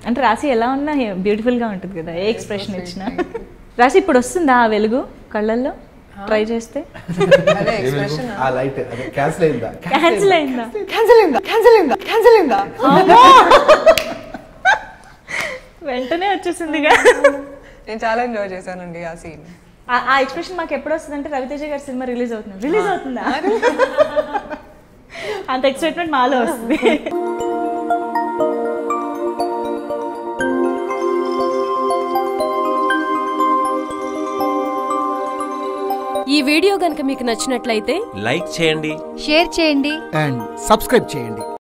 అంటే రాశి ఎలా ఉన్నా బ్యూటిఫుల్ గా ఉంటుంది కదా ఏ ఎక్స్ప్రెషన్ ఇచ్చినా రాశి ఇప్పుడు వస్తుందా ఆ వెలుగు కళ్ళల్లో ట్రై చేస్తే అదే ఎక్స్ప్రెషన్ ఆ లైట్ అదే క్యాన్సిల్ అయిందా క్యాన్సిల్ అయిందా క్యాన్సిల్ అయిందా క్యాన్సిల్ అయిందా క్యాన్సిల్ అయిందా వెంటనే వచ్చేసిందిగా నేను చాలా ఎంజాయ్ చేశానండి ఆ సీన్ ఆ- ఆ ఎక్స్ప్రెషన్ మాకు ఎప్పుడు వస్తుంది అంటే రవితేజ గారి సినిమా రిలీజ్ అవుతుంది రిలీజ్ అవుతుందా అంత ఎక్సైట్మెంట్ మాలో వస్తుంది ఈ వీడియో గనుక మీకు నచ్చినట్లయితే లైక్ చేయండి షేర్ చేయండి అండ్ సబ్స్క్రైబ్ చేయండి